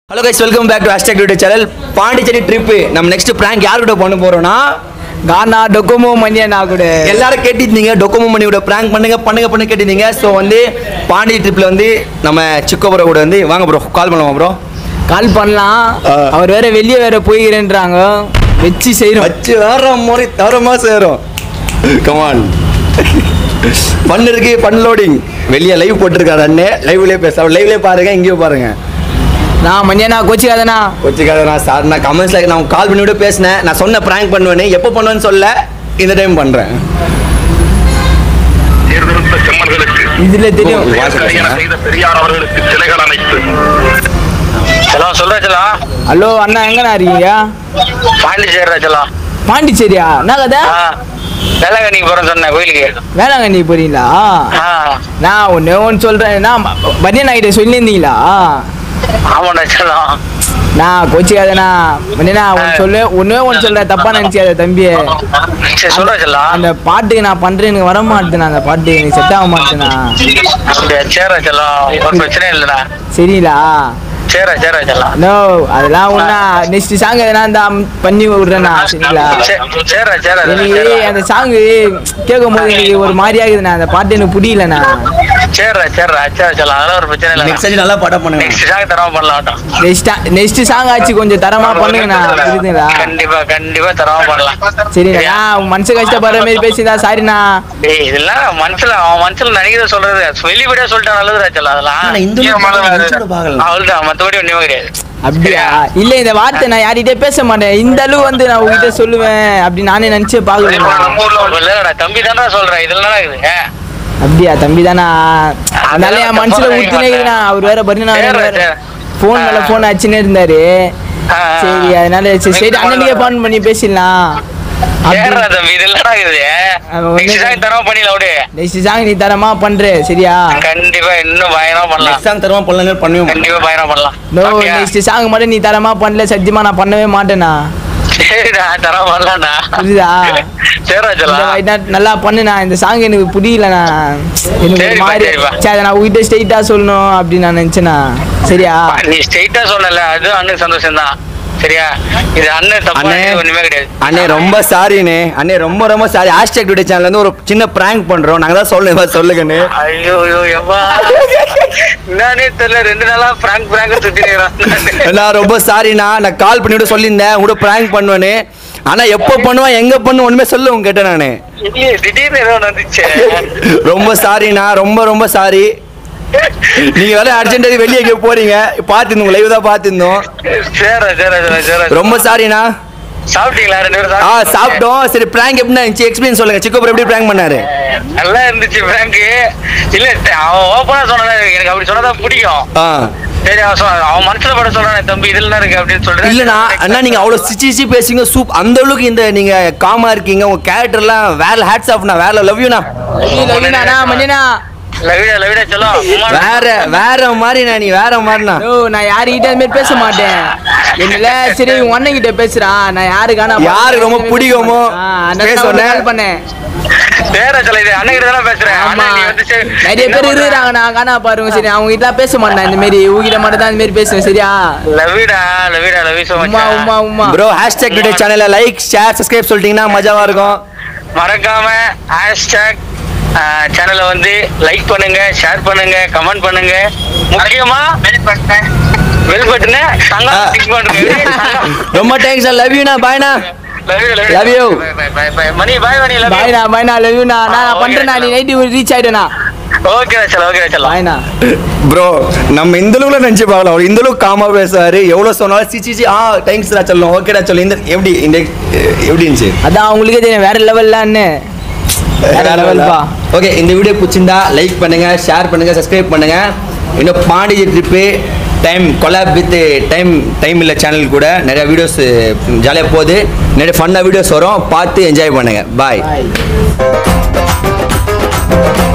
Hello guys welcome back to hashtag YouTube channel Pondicherry trip நம்ம next prank யார் கூட பண்ண போறோம்னா கானா டொக்கோமோ மணியனா கூட எல்லாரும் கேட்டிருந்தீங்க டொக்கோமோ மணியோட பிராங்க் பண்ணுங்க பண்ணுங்க பண்ணு கேட்டிருந்தீங்க ஸோ வந்து பாண்டி ட்ரிப்ல வந்து நம்ம சிக்கோ ப்ரோ கூட வந்து வாங்க ப்ரோ கால் பண்ணுவோம் ப்ரோ கால் பண்ணலாம் ஆ. அவர் வேற வெளியே வேற போய்கிறேன்றாங்க வச்சு செய்யறோம் வச்சு வேற மாதிரி தரமா சேரும் கமான் பண்ணு இருக்கு பண் லோடிங் வெளியே லைவ் போட்டிருக்காரு அண்ணே லைவ்லேயே பேச லைவ்லேயே பாருங்க இங்கேயும் பாருங்க நான் மணியனா கோச்சிக்காதனா கொச்சிக்காத நான் சார் நான் கமெண்ட்ஸில் நான் கால் பண்ணி விட பேசினேன் நான் சொன்ன ப்ராங்க் பண்ணுவேன்னு எப்போ பண்ணுவேன்னு சொல்ல இந்த டைம் பண்ணுறேன் தேர்ந்தெடுத்த செம்மல்களுக்கு இதுல தெரியும் ஓ, வாசல் கல்யாணம் பேசுங்க. செய்த பெரியார் அவர்களுக்கு சிலைகள் அனைத்து செல்லம் சொல்றேன் செல்லம் ஹலோ அண்ணா எங்கண்ணா இருக்கீங்க பாண்டிச்சேரி செல்லம் பாண்டிச்சேரியா என்ன கதை ஆ வேளாங்கண்ணிக்கு போறேன்னு சொன்னேன் கோயிலுக்கு வேளாங்கண்ணி போறீங்களா ஆ நான் ஒன்று ஒன்று சொல்கிறேன் நான் மணியனா கிட்ட சொல்லியிருந்தீங்களா ஆமாண்டா செல்லம் நான் கோச்சிக்காதண்ணா மணியனா ஒன்று சொல்லு ஒன்றே ஒன்று சொல்கிறேன் தப்பா நினச்சிக்காத தம்பி சரி சொல்றேன் செல்லம் அந்த பாட்டுக்கு நான் பண்ணுறேன் எனக்கு வர மாட்டேண்ணா அந்த பாட்டு எனக்கு செட் ஆக மாட்டேண்ணா அப்படியா சேரா செல்லம் ஒரு பிரச்சனையும் இல்லைண்ணா சரிங்களா சேரா சேரா செல்லம் நோ அதெல்லாம் ஒன்றா நெக்ஸ்ட் சாங் எதனா இந்த பண்ணி விட்றேண்ணா சரிங்களா சே- சேரா சேரா எனக்கு அந்த சாங்கு கேட்கும் போது எனக்கு ஒரு மாதிரியா இருக்குதுண்ணா அந்த பாட்டு எனக்கு புரியலண்ணா சேரா சேரா சேரா செல்லம் அதெல்லாம் ஒரு பிரச்சனை இல்லை நெக்ஸ்ட் நல்லா படம் பண்ணுங்க நெக்ஸ்ட் சாங் தரமா பண்ணலாம் நெக்ஸ்ட் நெக்ஸ்ட் சாங் ஆச்சு கொஞ்சம் தரமா பண்ணுங்கண்ணா புரியுதுங்களா கண்டிப்பா கண்டிப்பா தரமா பண்ணலாம் சரிண்ணா உன் மனசு கஷ்டப்படுற மாதிரி பேசியிருந்தா சாரிண்ணா டேய் இதெல்லாம் மனசுல அவன் மனசுல நினைக்கிறத சொல்றது வெளிப்படையா சொல்லிட்டா நல்லதுடா செல்லம் அதெல்லாம் ஆனா இந்த அளவுக்கு பார்க்கலாம், இந்த அளவுக்கு பார்க்கலாம். அவள்தான் மத்தபடி ஒண்ணுமே கிடையாது அப்படியா இல்ல இந்த வார்த்தை நான் யார்கிட்டயே பேச மாட்டேன் இந்த அளவு வந்து நான் உங்ககிட்ட சொல்லுவேன் அப்படி நானே நினைச்சே இப்ப பாக்குறேன் நம்ம ஊர்ல ஒரு இல்லடா தம்பி தான்டா சொல்றேன் இதெல்லாம் இருக்குது அப்படியா தம்பி தானா அதனால அதெல்லாம் என் மனசுல தப்பா ஊத்தினே இருக்குண்ணா அவர் வேற பண்ணி சரி, வேற சரி. போன் மேல ஆ. போன் அச்சுனே இருந்தாரு ஆ. சரி அதனால சரி ஸ்ட்ரைட் அண்ணனுக்கே போன் பண்ணி பேசிடலாம் சேர்றா தம்பி இது இல்லடா இருக்குது அது ஒண்ணு- நெக்ஸ்ட் சாங் தரமா பண்ணிடலாம் விடு நெக்ஸ்ட் சாங் நீ தரமா பண்ற சரியா கண்டிப்பா இன்னும் பயங்கரமா பண்ணலாம் நெக்ஸ்ட் சாங் தருவோம் பண்ணலாம் பண்ணுவோம் கண்டிப்பா பயங்கரமா பண்ணலாம் நோ பாப்பியா? நெக்ஸ்ட் சாங் மட்டும் நீ தரமா பண்ணல சத்தியமா நான் பண்ணவே மாட்டேனா சரிடா தரமா பண்ணலாம்டா புரியுதா சரிடா இந்த சொல்லலாம் வாட்டி நான் நல்லா பண்ணுண்ணா இந்த சாங் எனக்கு புரியலண்ணா எனக்கு ஒரு சரிப்பா, மாதிரி சரிப்பா. சரி அதை நான் உங்ககிட்ட ஸ்ட்ரைட்டா சொல்லணும் அப்படின்னு நான் நினைச்சேண்ணா சரியா நீ ஸ்ட்ரைட்டா சொன்னல அது அண்ணன் சந்தோஷம் தான் சரியா இது அண்ணன் தப்பா அண்ணே ஒண்ணுமே கிடையாது அண்ணே ரொம்ப சாரிண்ணே அண்ணே ரொம்ப ரொம்ப சாரி ஹேஷ்டாக் டுடே சேனல்ல இருந்து ஒரு சின்ன பிராங்க் பண்றோம் நாங்க தான் சொல்லுங்க சொல்லுங்கண்ணே ஐயோ ஐயோ எவ்வா என்னன்னே தெரியல ரெண்டு நாளா பிராங்க் பிராங்க் சுத்தினேன் நான் ரொம்ப சாரிண்ணா நான் கால் பண்ணி விட சொல்லியிருந்தேன் உங்க பிராங்க் பண்ணுவேன்னு ஆனா எப்போ பண்ணுவேன் எங்க பண்ணுவேன் ஒண்ணுமே சொல்லு உங்க கேட்டேன் நானு இல்லையே திடீர்னு ஏதோ ஒண்ணு வந்துச்சு ரொம்ப சாரிண்ணா ரொம்ப ரொம்ப சாரி நீங்க வேற அர்ஜென்ட் வெளியே எங்கேயோ போறீங்க பார்த்துருந்தோம் லைவ் தான் பார்த்துருந்தோம் சேரா சேரா சேரா சேரா ரொம்ப சாரிண்ணா சாப்பிட்டீங்களா ரெண்டு பேரும் ஆ சாப்பிட்டீங்களா? சாப்பிட்டோம் சரி பிராங்க் எப்படி இருந்துச்சு எக்ஸ்பீரியன்ஸ் சொல்லுங்க சிக்கோ எப்படி பிராங்க் பண்ணாரு நல்லா இருந்துச்சு பிராங்க் இல்ல ட- அவன் ஓப்பனா சொன்னா எனக்கு அப்படி சொன்னதான் பிடிக்கும் ஆ சரி அவன் சொன்ன அவன் மனசுல பட சொல்றானே தம்பி இதுல இருக்கு அப்படின்னு சொல்லிட்டு இல்லண்ணா அண்ணா நீங்க அவ்வளவு சிச்சி சிச்சி பேசுங்க சூப் அந்த அளவுக்கு இந்த நீங்க காமா இருக்கீங்க உங்க கேரக்டர்லாம் வேற ஹேட்ஸ் ஆஃப்னா வேற லவ் யூண்ணா லவ்னா மணியனா லவிடா லவிடா சொல்லும் வேற வேற மாதிரிண்ணா நீ வேற மாதிரிண்ணா ஓ நான் யாருக்கிட்ட அது மாதிரி பேச மாட்டேன் என்னல சரி உன் அண்ணன் கிட்ட பேசுறான் நான் யாருக்கான யாருக்கு ரொம்ப பிடிக்குமோ பேச சொன்னேன். கால் பண்ணேன் வேற சொல்ல இது அண்ணன் கிட்ட தானே பேசுறேன் ஆமா அண்ணன் நீ வந்து சரி, நிறைய என்ன பேர் பண்ற? இருக்கிறாங்க நான் காணா பாருங்க சரி அவங்க கிட்ட பேச மாட்டேன் இந்த மாதிரி உங்ககிட்ட மட்டும் தான் இந்த மாதிரி பேசுவேன் சரியா லவிடா லவிடா லவி சோ உமா உமா உமா ப்ரோ ஹேஷ்டாக் டுடே சேனல்ல லைக் ஷேர் சப்ஸ்கிரைப் சொல்லிட்டீங்கன்னா மஜாவா இருக்கும் மறக்காம ஹேஷ்டாக் சேனலை வந்து லைக் பண்ணுங்க ஷேர் பண்ணுங்க கமெண்ட் பண்ணுங்க முக்கியமா பெல் பட்டனை தங்க ஆ. டிக் பண்ணுங்க ரொம்ப தேங்க்ஸ் லவ் யூண்ணா பாய்ண்ணா Love you. Mani bye Mani love பாய்னா பாய்னா லவ்யூனா நான் பண்றேனா நீ நைட்டு ரீச் ஆயிட்டேனா ஓகே சல ஓகே சல பாய்னா ப்ரோ நம்ம இந்த அளவுல நினைச்சு பார்க்கலாம் அவர் இந்த அளவுக்கு காமா பேசுவாரு எவ்வளவு சொன்னாலும் சி சி சி ஆ தேங்க்ஸ்டா சொல்லும் ஓகேடா சொல்லு இந்த எப்படி இந்த எப்படி இருந்துச்சு அதான் உங்களுக்கே தெரியும் வேற லெவல்லான்னு வேற லெவல்ப்பா ஓகே இந்த வீடியோ பிடிச்சிருந்தா லைக் பண்ணுங்க ஷேர் பண்ணுங்க சப்ஸ்கிரைப் பண்ணுங்க இன்னும் பாண்டிஜி trip time collab with time time இல்லை சேனல் கூட நிறைய வீடியோஸ் ஜாலியாக போகுது நிறைய ஃபன்னாக வீடியோஸ் வரும் பார்த்து என்ஜாய் பண்ணுங்க பாய் பாய்